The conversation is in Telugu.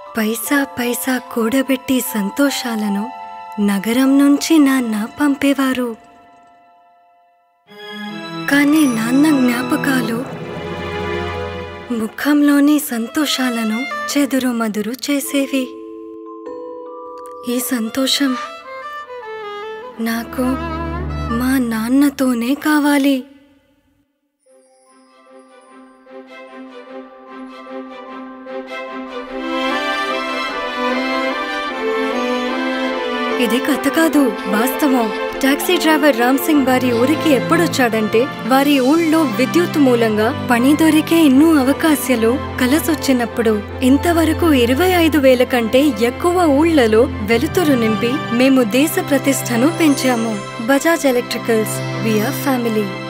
పైసా పైసా కూడబెట్టి సంతోషాలను నగరం నుంచి నాన్న పంపేవారు కానీ నాన్న జ్ఞాపకాలు ముఖంలోని సంతోషాలను చెదురుమదురు చేసేవి ఈ సంతోషం నాకు మా నాన్నతోనే కావాలి ఇది కథ కాదు వాస్తవం టాక్సీ డ్రైవర్ రామ్ సింగ్ వారి ఊరికి ఎప్పుడొచ్చాడంటే వారి ఊళ్ళో విద్యుత్ మూలంగా పని దొరికే ఎన్నో అవకాశాలు కలసొచ్చినప్పుడు ఇంతవరకు ఇరవై ఐదు వేల కంటే ఎక్కువ ఊళ్ళలో వెలుతురు నింపి మేము దేశ ప్రతిష్టను పెంచాము బజాజ్ ఎలక్ట్రికల్స్ విఆర్ ఫ్యామిలీ